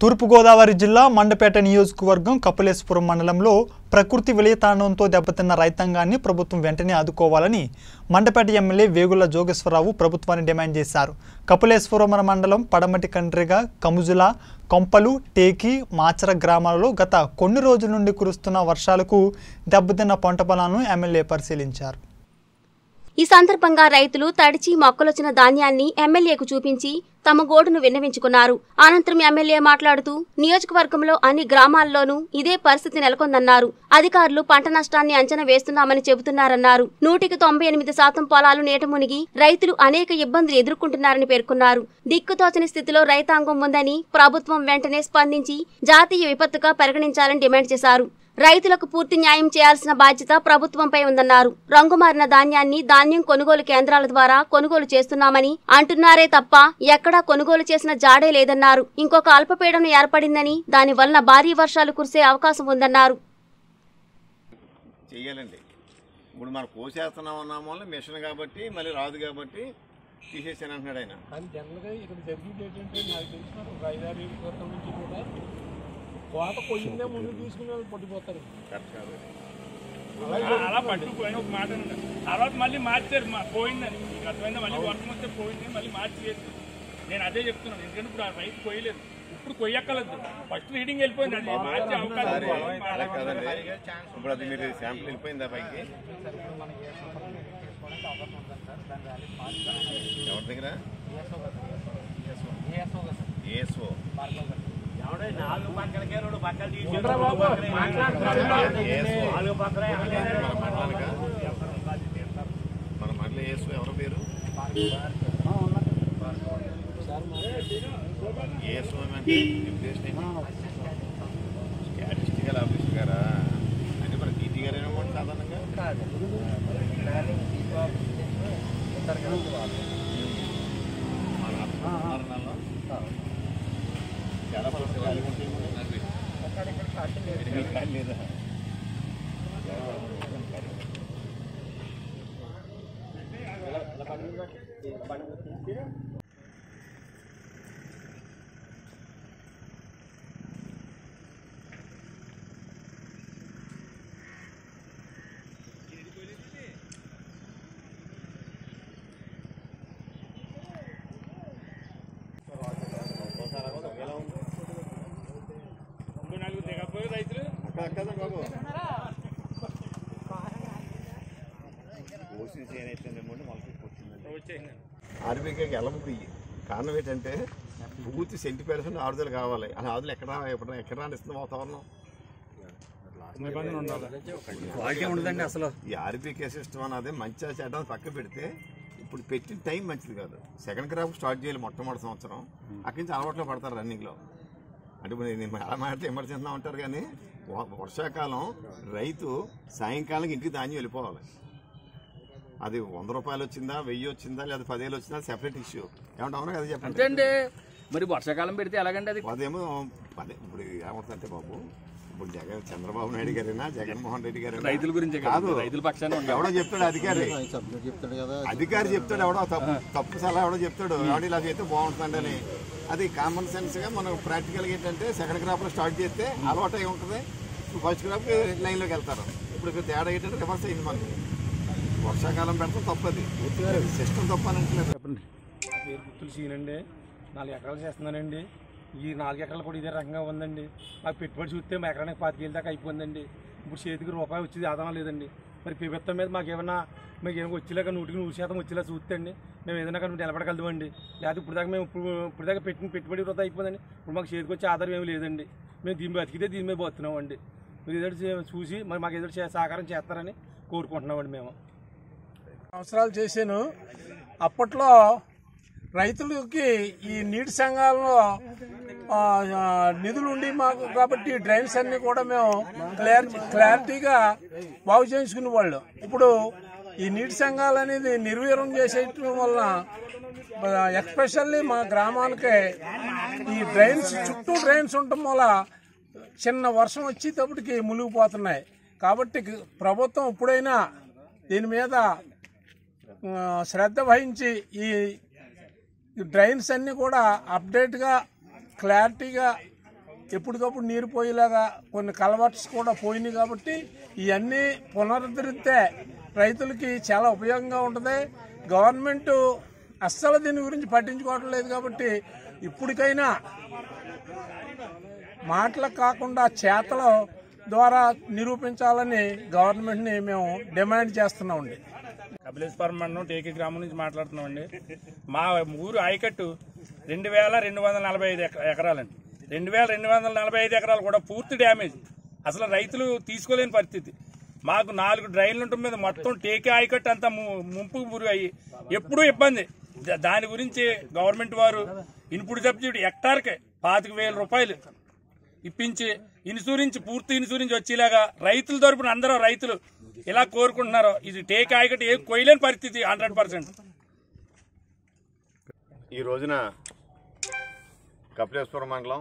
తూర్పుగోదావరి జిల్లా మండపేట నియోజకవర్గం కపిలేశ్వరం మండలంలో ప్రకృతి విలయతాండంతో దెబ్బతిన్న రైతాంగాన్ని ప్రభుత్వం వెంటనే ఆదుకోవాలని మండపేట ఎమ్మెల్యే వేగుల జోగేశ్వరరావు ప్రభుత్వాన్ని డిమాండ్ చేశారు కపిలేశ్వరం మండలం పడమటి కండ్రిగా కముజుల కొంపలు టేకి మాచర గ్రామాలలో గత కొన్ని రోజుల నుండి కురుస్తున్న వర్షాలకు దెబ్బతిన్న పంట పొలాలను ఎమ్మెల్యే పరిశీలించారు ఈ సందర్భంగా రైతులు తడిచి మొక్కలొచ్చిన ధాన్యాన్ని ఎమ్మెల్యేకు చూపించి తమ గోడును విన్నవించుకున్నారు అనంతరం ఎమ్మెల్యే మాట్లాడుతూ నియోజకవర్గంలో అన్ని గ్రామాల్లోనూ ఇదే పరిస్థితి నెలకొందన్నారు అధికారులు పంట నష్టాన్ని అంచనా వేస్తున్నామని చెబుతున్నారన్నారు నూటికి తొంభై ఎనిమిది శాతం పొలాలు నీట మునిగి రైతులు అనేక ఇబ్బందులు ఎదుర్కొంటున్నారని పేర్కొన్నారు దిక్కుతోచని స్థితిలో రైతాంగం ఉందని ప్రభుత్వం వెంటనే స్పందించి జాతీయ విపత్తుగా పరిగణించాలని డిమాండ్ చేశారు రైతులకు పూర్తి న్యాయం చేయాల్సిన బాధ్యత ప్రభుత్వంపై ఉందన్నారు రంగుమారిన ధాన్యాన్ని ధాన్యం కొనుగోలు కేంద్రాల ద్వారా కొనుగోలు చేస్తున్నామని అంటున్నారే తప్ప ఎక్కడా కొనుగోలు చేసిన జాడే లేదన్నారు ఇంకొక అల్పపీడనం ఏర్పడిందని దాని వలన భారీ వర్షాలు కురిసే అవకాశం ఉందన్నారు చెయ్యాలండి ఇప్పుడు మనం కోసేస్తున్నాం అన్నాం వల్ల మిషన్ కాబట్టి మళ్ళీ రాదు కాబట్టి తీసేసాను అంటున్నాడు ఆయన కానీ జనరల్గా ఇక్కడ జరిగేది ఏంటంటే నాకు తెలిసిన ఒక ఐదారు ఏళ్ళ క్రితం నుంచి కూడా కోత కొయ్యిందే ముందు తీసుకునే వాళ్ళు పట్టిపోతారు కరెక్ట్ కాదు అలా పట్టుకుపోయిన ఒక మాట అన్నాడు. తర్వాత మళ్ళీ మార్చారు మా- పోయిందని మీకు అర్థమైందా మళ్ళీ వర్షం వస్తే పోయింది మళ్ళీ మార్చి చేశారు నేను అదే చెప్తున్నాను ఎందుకంటే ఇప్పుడు ఆ రైతు కొయ్యలేదు ఇప్పుడు కొయ్యక్కలేదు ఫస్ట్ రీడింగ్ వెళ్ళిపోయింది అది మార్చే అవకాశం సరే ఉంది. అలా కాదండి ఇప్పుడు అది మీరు శాంపుల్ వెళ్ళిపోయిందా పైకి ఎవరి దగ్గర ఏఎస్ఓ మన మండలి ఏఎస్ఓ ఎవరి పేరు ఏఎస్ఓ అంటే స్టాటిస్టికల్ ఆఫీసర్ గారా అంటే మన టీటీ గారు ఏమో సాధారణంగా మన ఆత్మహరణలో చాలా పనులు ఖాళీగా ఉంటాయి మరి. మీకు ఖాళీ లేదా ఇంకో నలుగురు దిగపోయి రైతులు కదా బాబు కోసిన చేయనైతే మొలకెత్తి వచ్చిందండి వచ్చేసింది ఆర్బీకేకి ఎలముకుయ్యి కారణం ఏంటంటే పూర్తి సెంటి పర్సెంట్ ఆరుదలు కావాలి అని ఆరుదలు ఎక్కడ ఎప్పుడు ఎక్కడ రానిస్తుంది వాతావరణం ఈ ఆర్బీకే సిస్టమ్ అన్నది మంచిగా చెడ్డ పక్క పెడితే ఇప్పుడు పెట్టిన టైం మంచిది కాదు సెకండ్ క్రాప్ స్టార్ట్ చేయాలి మొట్టమొదటి సంవత్సరం అక్కడి నుంచి అలవాట్లో పడతారు రన్నింగ్లో అంటే ఇప్పుడు నేను ఎలా మాడితే ఎమర్జెన్సీ ఉంటారు కానీ వ- వర్షాకాలం రైతు సాయంకాలం ఇంటికి ధాన్యం వెళ్ళిపోవాలి అది వంద రూపాయలు వచ్చిందా వెయ్యి వచ్చిందా లేదా పదివేలు వచ్చిందా సెపరేట్ ఇష్యూ ఏమంటే అవునా కదా చెప్పండి అంతే అండి మరి వర్షాకాలం పెడితే ఎలాగండి అది అదేమో అదే ఇప్పుడు ఏమవుతుందంటే బాబు ఇప్పుడు జగన్ చంద్రబాబు నాయుడు గారైనా జగన్మోహన్ రెడ్డి గారైనా రైతుల గురించే కాదు కాదు రైతుల పక్షాన ఉండాలి ఎవడో చెప్తాడు అధికారి అధికారి చెప్తాడు ఎవడో తప్పు తప్పు సలహా ఎవడో చెప్తాడు ఎవడో ఇలా చేస్తే బాగుంటుందండి అని అది కామన్ సెన్స్ గా మనం ప్రాక్టికల్ గా ఏంటంటే సెకండ్ క్రాప్ లో స్టార్ట్ చేస్తే అలవాటు అయి ఉంటుంది ఫస్ట్ క్రాప్ లైన్ లోకి వెళ్తారు ఇప్పుడు ఇక్కడ తేడా ఏంటంటే రివర్స్ అయింది మనకి వర్షాకాలం పెడతాం తప్పది సిస్టమ్ తప్ప అని అంటలేదు నా పేరు గుర్తులు సీనండి నాలుగు ఎకరాలు చేస్తున్నానండి ఈ నాలుగు ఎకరాలు కూడా ఇదే రకంగా ఉందండి మాకు పెట్టుబడి చూస్తే మా ఎకరానికి పాతికేళ్ళ దాకా అయిపోయిందండి ఇప్పుడు చేతికి రూపాయి వచ్చేది ఆదాయం లేదండి మరి ప్రభుత్వం మీద మాకు ఏమన్నా మీకు ఏమైనా వచ్చేలాగా నూటికి నూరు శాతం వచ్చేలా చూస్తే అండి మేము ఏదైనా కానీ నిలబడగలమండి లేకపోతే ఇప్పుడు దాకా మేము ఇప్పుడు ఇప్పుడు దాకా పెట్టిన పెట్టుబడి వృధా అయిపోయిందండి ఇప్పుడు మాకు చేతికి వచ్చే ఆధారం ఏమీ లేదండి మేము దీని బతికితే దీని మీద పోతున్నామండి మీరు ఏదో చే- చూసి మరి మాకు ఏదో చే- సహకారం చేస్తారని కోరుకుంటున్నామండి మేము సంవత్సరాలు చేశాను అప్పట్లో రైతులకి ఈ నీటి సంఘాలలో ఆ, ఆ, నిధులు ఉండి మాకు కాబట్టి డ్రైన్స్ అన్ని కూడా మేము క్లియర్ క్లారిటీగా బాగు చేయించుకునే వాళ్ళు ఇప్పుడు ఈ నీటి సంఘాలు అనేది నిర్వీర్యం చేసేయటం వలన ఎక్స్పెషల్లీ మా గ్రామాలకే ఈ డ్రైన్స్ చుట్టూ డ్రైన్స్ ఉండటం వల్ల చిన్న వర్షం వచ్చేటప్పటికి మునిగిపోతున్నాయి కాబట్టి ప్రభుత్వం ఇప్పుడైనా దీని మీద ఆ, శ్రద్ధ వహించి ఈ ఈ డ్రైన్స్ అన్నీ కూడా అప్డేట్గా క్లారిటీగా ఎప్పటికప్పుడు నీరు పోయేలాగా కొన్ని కలవర్ట్స్ కూడా పోయినాయి కాబట్టి ఇవన్నీ పునరుద్ధరిస్తే రైతులకి చాలా ఉపయోగంగా ఉంటుంది గవర్నమెంట్ అస్సలు దీని గురించి పట్టించుకోవటం లేదు కాబట్టి ఇప్పటికైనా మాటలకు కాకుండా చేతల ద్వారా నిరూపించాలని గవర్నమెంట్ని మేము డిమాండ్ చేస్తున్నామండి కపిలేశ్వరం మండలం టేకి గ్రామం నుంచి మాట్లాడుతున్నామండి మా ఊరు ఆయకట్టు రెండు వేల రెండు వందల నలభై ఐదు ఎక- ఎకరాలండి రెండు వేల రెండు వందల నలభై ఐదు ఎకరాలు కూడా పూర్తి డ్యామేజ్ అసలు రైతులు తీసుకోలేని పరిస్థితి మాకు నాలుగు డ్రైన్లు ఉంటుంది మీద మొత్తం టేకే ఆయకట్టు అంతా ము- ముంపు గురి అయ్యి ఎప్పుడూ ఇబ్బంది ద- దాని గురించి గవర్నమెంట్ వారు ఇన్పుట్ సబ్సిడీ హెక్టార్కే పాతిక వేల రూపాయలు ఇప్పించి ఇన్సూరెన్స్ పూర్తి ఇన్సూరెన్స్ వచ్చేలాగా రైతుల తరపున అందరూ రైతులు ఇలా కోరుకుంటున్నారు ఇది టేక్ ఆయకట్టు ఏ కొయ్యలేని పరిస్థితి హండ్రెడ్ పర్సెంట్ ఈ రోజున కపిలేశ్వరం మండలం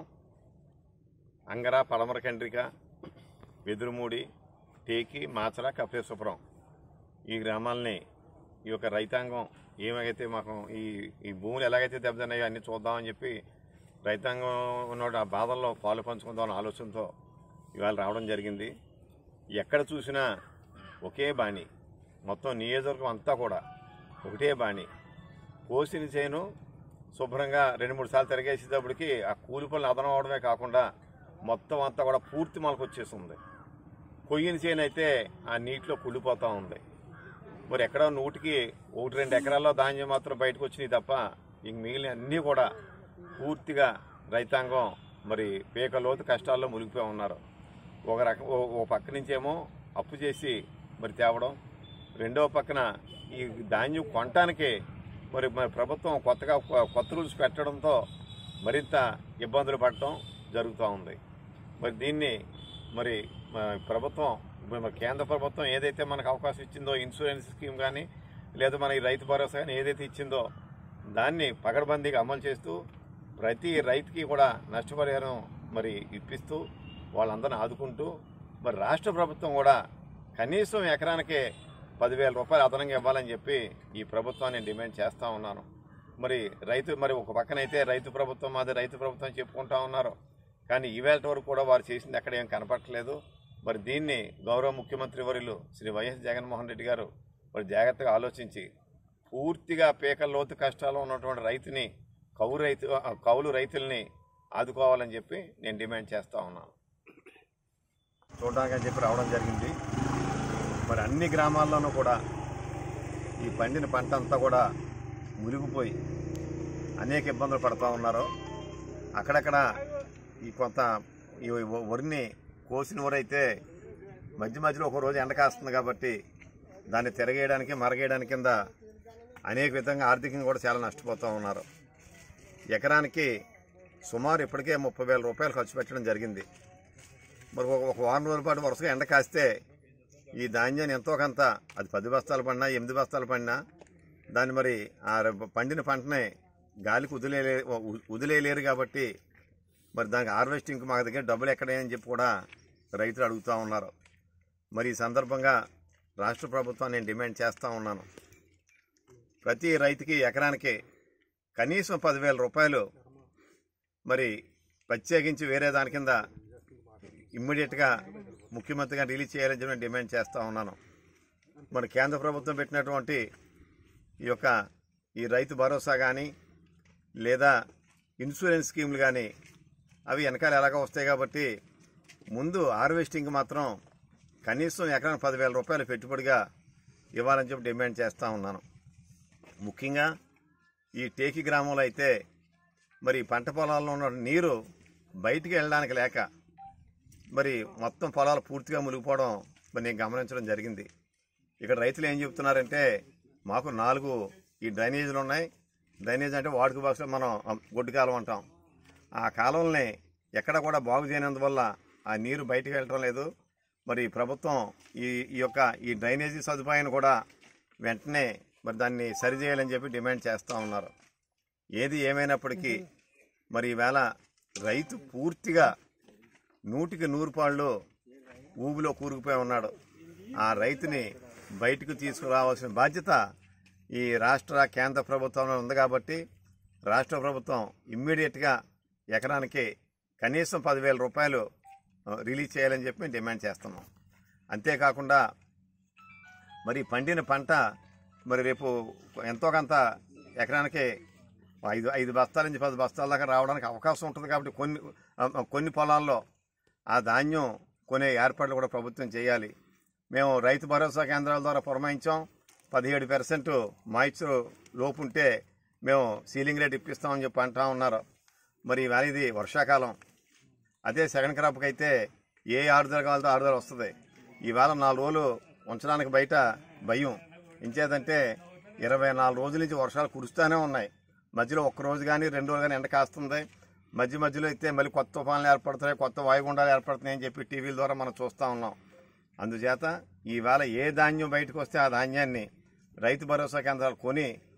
అంగర పడమర కండ్రిక వెదురుమూడి టేకి మాచర కపిలేశ్వరం ఈ గ్రామాలని ఈ యొక్క రైతాంగం ఏమైతే మాకు ఈ ఈ భూములు ఎలాగైతే దెబ్బతిన్నాయో అన్నీ చూద్దామని చెప్పి రైతాంగం ఉన్న ఆ బాధల్లో పాలు పంచుకుందాం అనే ఆలోచనతో ఇవాళ రావడం జరిగింది ఎక్కడ చూసినా ఒకే బాణి మొత్తం నియోజకవర్గం అంతా కూడా ఒకటే బాణి కోసిన చేను శుభ్రంగా రెండు మూడు సార్లు తిరగేసేటప్పటికి ఆ కూలి పనులు అదనం అవడమే కాకుండా మొత్తం అంతా కూడా పూర్తి మొలకు వచ్చేస్తుంది కొయ్యిన చేను అయితే ఆ నీటిలో కుళ్ళిపోతూ ఉంది మరి ఎక్కడో నూటికి ఒకటి రెండు ఎకరాల్లో ధాన్యం మాత్రం బయటకు వచ్చినాయి తప్ప ఇంక మిగిలిన అన్నీ కూడా పూర్తిగా రైతాంగం మరి పీక లోతు కష్టాల్లో మునిగిపోయి ఉన్నారు ఒక రకం ఓ- ఓ పక్క నుంచేమో అప్పు చేసి మరి తేవడం రెండవ పక్కన ఈ ధాన్యం కొనటానికి మరి మరి ప్రభుత్వం కొత్తగా కొ- కొత్త రూల్స్ పెట్టడంతో మరింత ఇబ్బందులు పడటం జరుగుతూ ఉంది మరి దీన్ని మరి మ- ప్రభుత్వం మరి కేంద్ర ప్రభుత్వం ఏదైతే మనకు అవకాశం ఇచ్చిందో ఇన్సూరెన్స్ స్కీమ్ కానీ లేదా మన ఈ రైతు భరోసా కానీ ఏదైతే ఇచ్చిందో దాన్ని పకడ్బందీగా అమలు చేస్తూ ప్రతి రైతుకి కూడా నష్టపరిహారం మరి ఇప్పిస్తూ వాళ్ళందరిని ఆదుకుంటూ మరి రాష్ట్ర ప్రభుత్వం కూడా కనీసం ఎకరానికే పదివేల రూపాయలు అదనంగా ఇవ్వాలని చెప్పి ఈ ప్రభుత్వాన్ని డిమాండ్ చేస్తూ ఉన్నాను మరి రైతు మరి ఒక పక్కనైతే రైతు ప్రభుత్వం మాది రైతు ప్రభుత్వం అని చెప్పుకుంటా ఉన్నారు కానీ ఈవేళ వరకు కూడా వారు చేసింది ఎక్కడ ఏం కనపడట్లేదు మరి దీన్ని గౌరవ ముఖ్యమంత్రి వర్యులు శ్రీ వైఎస్ జగన్మోహన్ రెడ్డి గారు మరి జాగ్రత్తగా ఆలోచించి పూర్తిగా పీకల లోతు కష్టాలు ఉన్నటువంటి రైతుని కౌలు రైతు ఆ, కౌలు రైతుల్ని ఆదుకోవాలని చెప్పి నేను డిమాండ్ చేస్తూ ఉన్నాను చూడడానికి అని చెప్పి రావడం జరిగింది మరి అన్ని గ్రామాల్లోనూ కూడా ఈ పండిన పంట అంతా కూడా మురిగిపోయి అనేక ఇబ్బందులు పడుతూ ఉన్నారు అక్కడక్కడ ఈ కొంత ఈ వ- వరిని కోసిన వరైతే మధ్య మధ్యలో ఒక రోజు ఎండ కాస్తుంది కాబట్టి దాన్ని తిరగేయడానికి మరగేయడానికి కింద అనేక విధంగా ఆర్థికంగా కూడా చాలా నష్టపోతూ ఉన్నారు ఎకరానికి సుమారు ఇప్పటికే ముప్పై వేల రూపాయలు ఖర్చు పెట్టడం జరిగింది మరి ఒక ఒక వారం రోజుల పాటు వరుసగా ఎండ కాస్తే ఈ ధాన్యాన్ని ఎంతో కొంత అది పది బస్తాలు పడినా ఎనిమిది బస్తాలు పడినా దాన్ని మరి ఆ ర- పండిన పంటని గాలికి వదిలేలే వదిలేయలేరు కాబట్టి మరి దానికి హార్వెస్టింగ్కి మా దగ్గర డబ్బులు ఎక్కడే అని చెప్పి కూడా రైతులు అడుగుతూ ఉన్నారు మరి ఈ సందర్భంగా రాష్ట్ర ప్రభుత్వాన్ని నేను డిమాండ్ చేస్తూ ఉన్నాను ప్రతి రైతుకి ఎకరానికి కనీసం పదివేల రూపాయలు మరి ప్రత్యేకించి వేరే దాని కింద ఇమ్మీడియట్గా ముఖ్యమంత్రిగా రిలీజ్ చేయాలని చెప్పి నేను డిమాండ్ చేస్తూ ఉన్నాను మరి కేంద్ర ప్రభుత్వం పెట్టినటువంటి ఈ యొక్క ఈ రైతు భరోసా కానీ లేదా ఇన్సూరెన్స్ స్కీములు కానీ అవి వెనకాల ఎలాగో వస్తాయి కాబట్టి ముందు హార్వెస్టింగ్ మాత్రం కనీసం ఎకరానికి పదివేల రూపాయలు పెట్టుబడిగా ఇవ్వాలని చెప్పి డిమాండ్ చేస్తూ ఉన్నాను ముఖ్యంగా ఈ టేకి గ్రామంలో అయితే మరి పంట పొలాల్లో ఉన్న నీరు బయటికి వెళ్ళడానికి లేక మరి మొత్తం పొలాలు పూర్తిగా మునిగిపోవడం మరి నేను గమనించడం జరిగింది ఇక్కడ రైతులు ఏం చెప్తున్నారంటే మాకు నాలుగు ఈ డ్రైనేజీలు ఉన్నాయి డ్రైనేజ్ అంటే వాడుక భాషలో మనం గొడ్డు కాలం అంటాం ఆ కాలువల్ని ఎక్కడ కూడా బాగు చేయనందువల్ల ఆ నీరు బయటికి వెళ్ళటం లేదు మరి ప్రభుత్వం ఈ ఈ యొక్క ఈ డ్రైనేజీ సదుపాయాన్ని కూడా వెంటనే మరి దాన్ని సరిచేయాలని చెప్పి డిమాండ్ చేస్తూ ఉన్నారు ఏది ఏమైనప్పటికీ మరి ఈవేళ రైతు పూర్తిగా నూటికి నూరు పాళ్ళు ఊబిలో కూరుకుపోయి ఉన్నాడు ఆ రైతుని బయటకు తీసుకురావాల్సిన బాధ్యత ఈ రాష్ట్ర కేంద్ర ప్రభుత్వంలో ఉంది కాబట్టి రాష్ట్ర ప్రభుత్వం ఇమ్మీడియట్గా ఎకరానికి కనీసం పదివేల రూపాయలు ఆ, రిలీజ్ చేయాలని చెప్పి మేము డిమాండ్ చేస్తున్నాం అంతేకాకుండా మరి పండిన పంట మరి రేపు ఎంతో కొంత ఎకరానికి ఐదు ఐదు బస్తాల నుంచి పది బస్తాల దాకా రావడానికి అవకాశం ఉంటుంది కాబట్టి కొన్ని ఆ, కొన్ని పొలాల్లో ఆ ధాన్యం కొనే ఏర్పాట్లు కూడా ప్రభుత్వం చేయాలి మేము రైతు భరోసా కేంద్రాల ద్వారా పురమాయించాం పదిహేడు పర్సెంట్ మాయిశ్చర్ లోపు ఉంటే మేము సీలింగ్ రేట్ ఇప్పిస్తామని చెప్పి అంటా ఉన్నారు మరి ఈవేళ ఇది వర్షాకాలం అదే సెకండ్ క్రాప్కి అయితే ఏ ఆరుదల కావాలో ఆరుదల వస్తుంది ఈవేళ నాలుగు రోజులు ఉంచడానికి బయట భయం ఇంచేదంటే ఇరవై నాలుగు రోజుల నుంచి వర్షాలు కురుస్తూనే ఉన్నాయి మధ్యలో ఒక్క రోజు కానీ రెండు రోజులు కానీ ఎండ కాస్తుంది మధ్య మధ్యలో అయితే మళ్ళీ కొత్త తుఫాన్లు ఏర్పడుతున్నాయి కొత్త వాయుగుండాలు ఏర్పడుతున్నాయి అని చెప్పి టీవీల ద్వారా మనం చూస్తూ ఉన్నాం అందుచేత ఈవేళ ఏ ధాన్యం బయటకు వస్తే ఆ ధాన్యాన్ని రైతు భరోసా కేంద్రాలు కొని